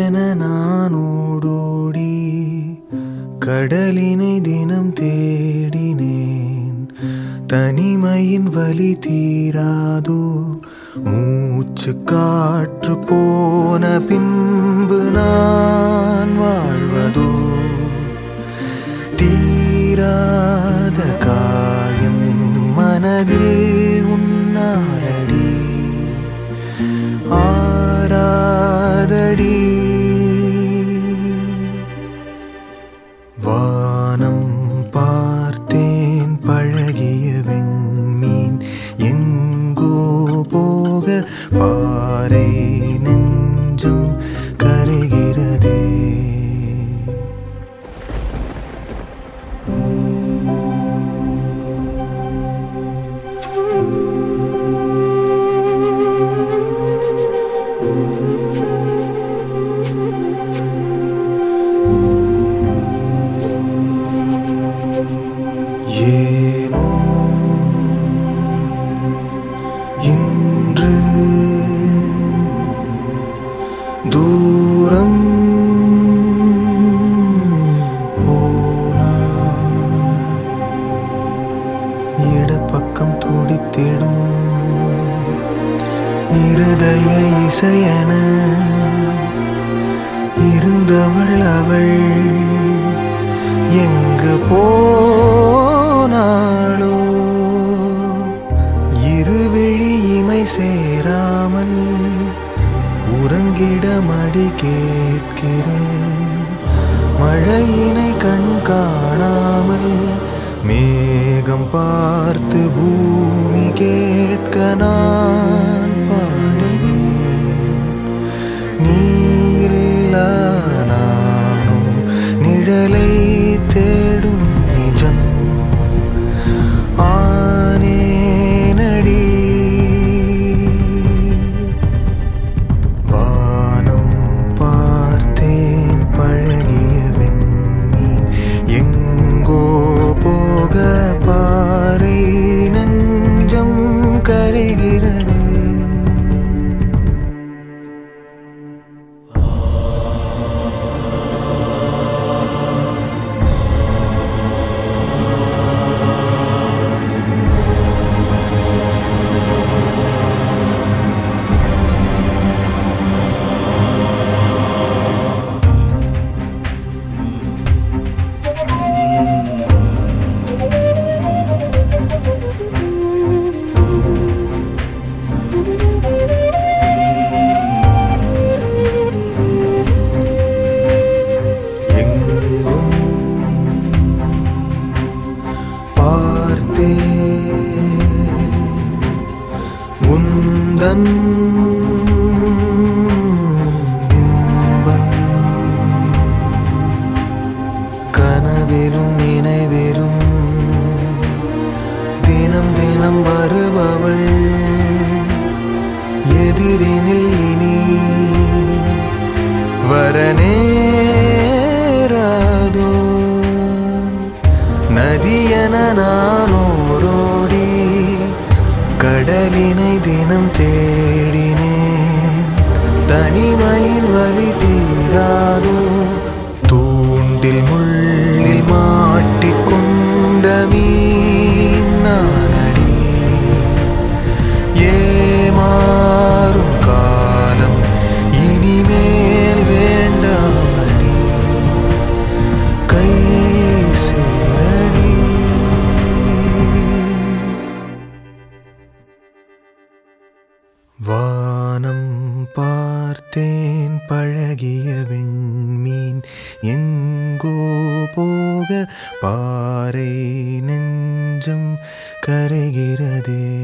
நதியென நான் ஓடோடி கடலினை தினம் தேடினேன் தனிமையின் வலி தீராதோ மூச்சு காற்று போன பின்பு நான் வாழ்வதோ தீராத காயம் மனதில் உன்னாலடி ஆராதடி வானம் பார்த்தேன் பழகிய விண்மீன் எங்கோ போக பாறை நெஞ்சம் கரைகிறதே ஏனோ இன்று தூரம் போனான். இடப்பக்கம் துடித்திடும் இருதய இசையன இருந்தவள் அவள் எங்கு போனாளோ இருவிழி இமை சேராமல் உறங்கிட மடி கேட்கிறேன் மழையினை கண் காணாமல் மேகம் பார்த்து பூமி கேட்க நான் பாடினேன் நீ இல்லா நானும் நிழலை தேடும் நிஜம் ஆனேனடி வானம் பார்த்தேன் பழகிய விண்மீன் எங்கோ போக பாறை நெஞ்சம் கரைகிறது எங்கும் பார்த்தே உந்தன் இன்பம் கனவிலும் நினைவிலும் தினம் தினம் வருபவள் எதிரினில் இனி வரநேராதோ நதியென நானோடோடி கடலினை தினம் தேடினேன் தனிமையின் வலி தீராதோ தூண்டில் முள்ளில் மாட்டிக்கொண்ட மீன் நானடி ஏமாறும் காலம் இனிமேல் வேண்டாமடி கை சேரடி வானம் பார்த்தேன் பழகிய விண்மீன் எங்கோ போக பாறை நெஞ்சம் கரைகிறதே